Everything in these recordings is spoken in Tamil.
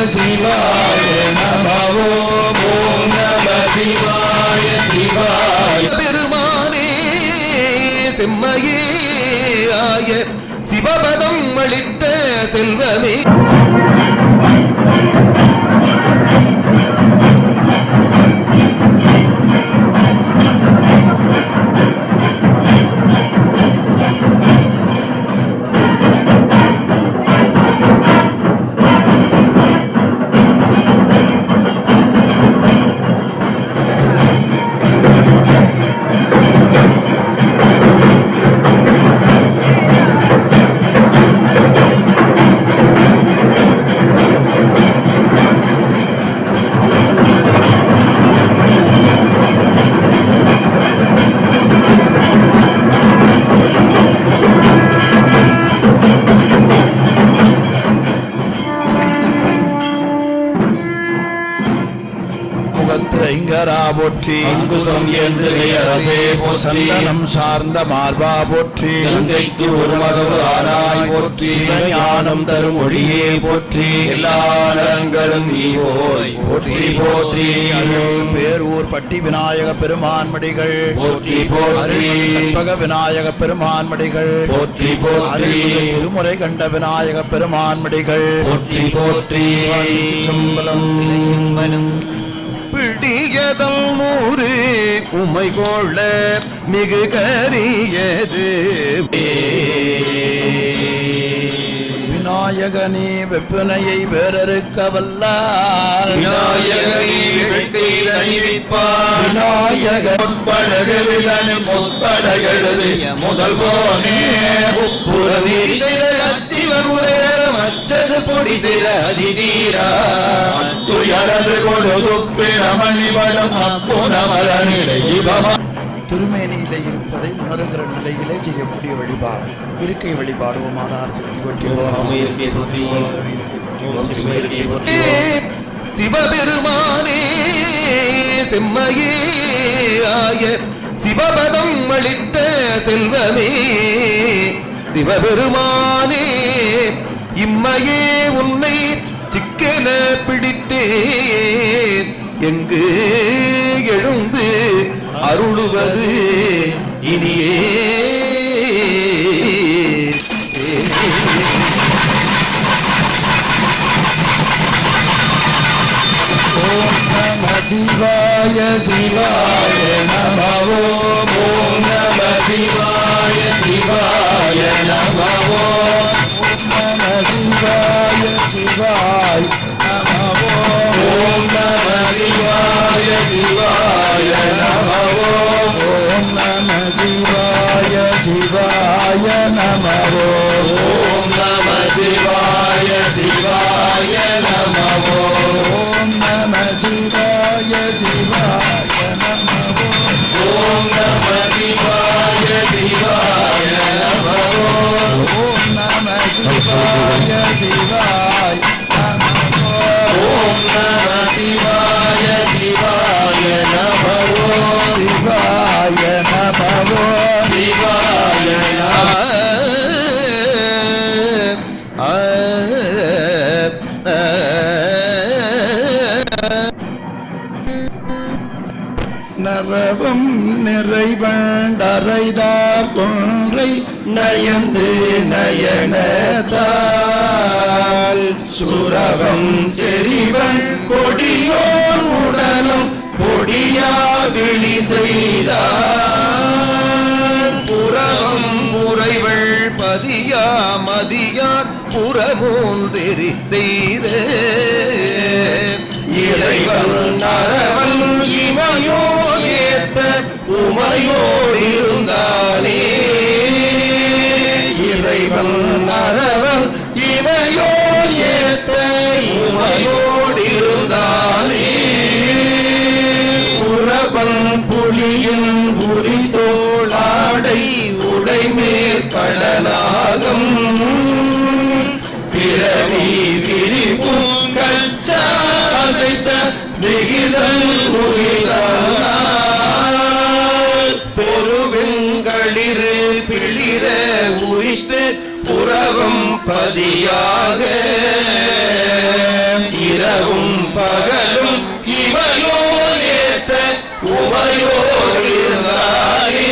சிவாய நமோ ஓம் நம சிவாய சிவாய பெருமானே செம்மையே ஆய சிவபதம் அளித்த செல்வமே முகத்து ஐங்கரா போற்றி அங்குசம் ஏந்துகை அரசே போற்றி சந்தனம் சார்ந்த மார்பா போற்றி கங்கைக்கு ஒரு மகவு ஆனாய் போற்றி ஞானம் தரும் ஒளியே போற்றி எல்லா நலன்களும் நீ போய் போற்றி போற்றி அருள்மிகு பேரூர் பட்டி விநாயக பெருமான் மடிகள் போற்றி போற்றி அருள்மிகு கற்பக விநாயக பெருமான் மடிகள் போற்றி போற்றி அருள்மிகு திருமுறை கண்ட விநாயக பெருமான் மடிகள் போற்றி போற்றி சிற்றம்பலம். பிடியதல் நூறு உமை கொள்ள மிகு கரியது விநாயகனே வெப்பனையை வேறறுக்க வல்லார் விநாயகனே வெற்றி அணிவிப்பார் விநாயக முற்படகெழுதனு முற்படகெழுது முதல் போனே உப்புறமே செய்த அச்சிவன் உரையரம் அச்சது பொடி செய்த அதிதீரா துயரது கொடு சுப்பிரமணி படம் அப்புனமரனிடை இவமா திருமேனியிலே இருப்பதை உணர்கிற நிலையிலே செய்யக்கூடிய வழிபாடு இருக்கை வழிபாடுவோமானார் சக்தி கொட்டி சிவபெருமானே செம்மையே ஆய சிவபதம் அளித்த செல்வமே சிவபெருமானே இம்மையே உன்னை சிக்கன பிடித்தேன் எங்கு எழுந்து அருளுவது இனியே நம சிவாய சிவாய நமோ ஓம் நம சிவாய சிவாய நமோ நம சிவாய சிவாய நமோ ஓம் நம சிவாய சிவாய நமோ ஓம் நம சிவாய சிவாய நமோ ஓம் நம சிவாய சிவாய நமோ ஓம் நம சிவாய சிவாய நமோ ஓம் நம சிவாய சிவாய நமோ ஓம் நம சிவாய சிவாய நமோ ஓம் நம சிவாய சிவாய நமோ சிவாய நமோ சிவாய நமோ ஆ, ஆ, ஆ, நரவம் நிறைவண்டரைதார் கொன்றை நயந்து நயனதால் சுரவம் செறிவன் கொடியோன் உடலும் பொடியா விழி செய்தார் புறவம் முறைவள் பதியா மதியார் புறமூன்றெறி செய்த இறைவன் நரவன் இமையோ ஏத்த உமையோடிருந்தானே இறைவன் நரவன் இமையோ ஏத்த உமையோடிருந்தானே உறவன் புலியின் புரிதோளாடை உடைமேற்படலாகும் பிறவி விரிவும் கச்சாசைத்த விகிதம் முகிதானார் பொருவெங்களிரு பிளிர உரித்து புறவம் பதியாக இர இரவும் பகலும் இமையோ ஏத்த உமையோ இருந்தாயே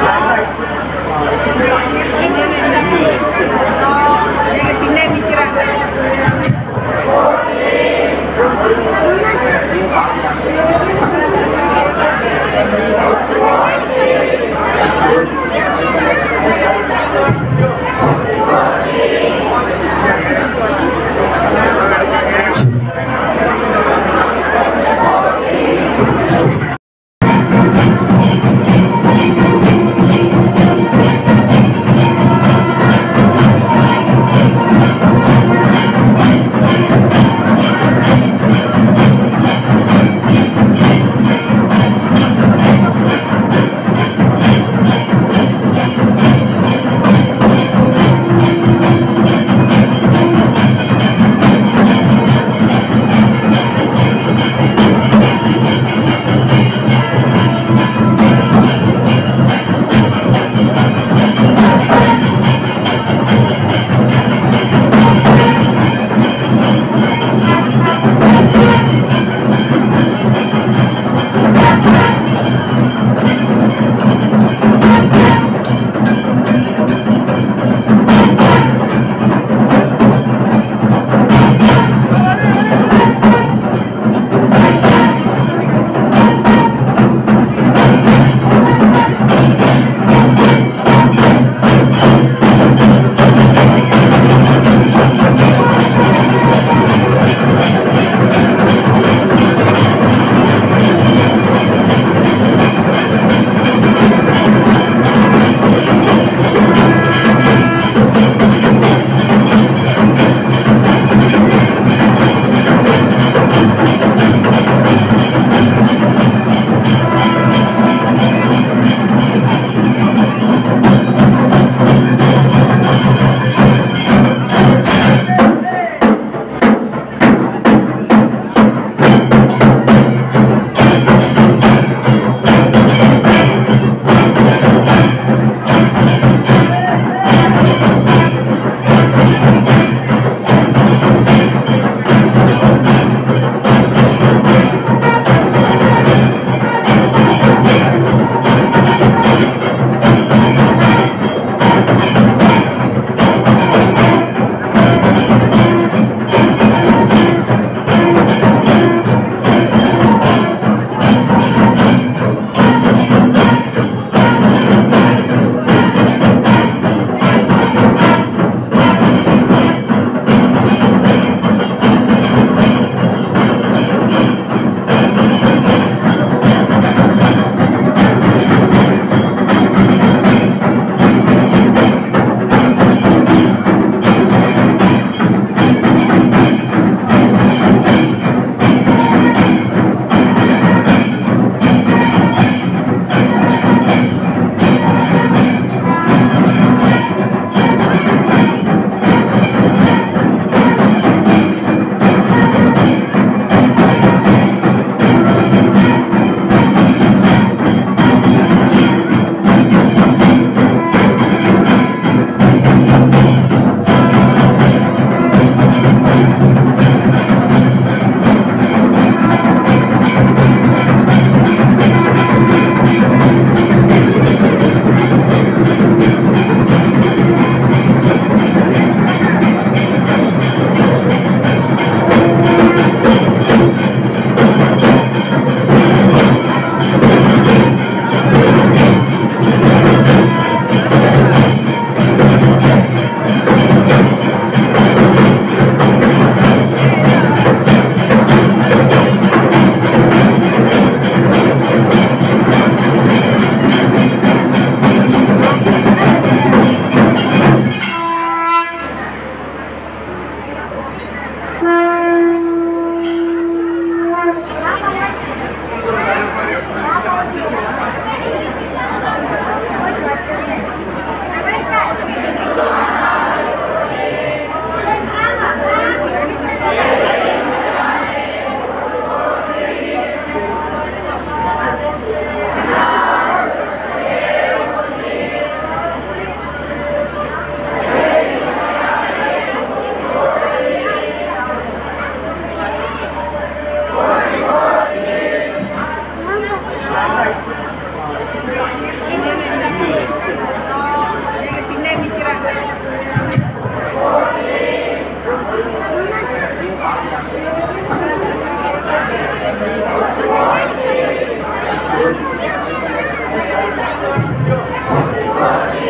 பின்னே நிக்கிறாங்க வாழை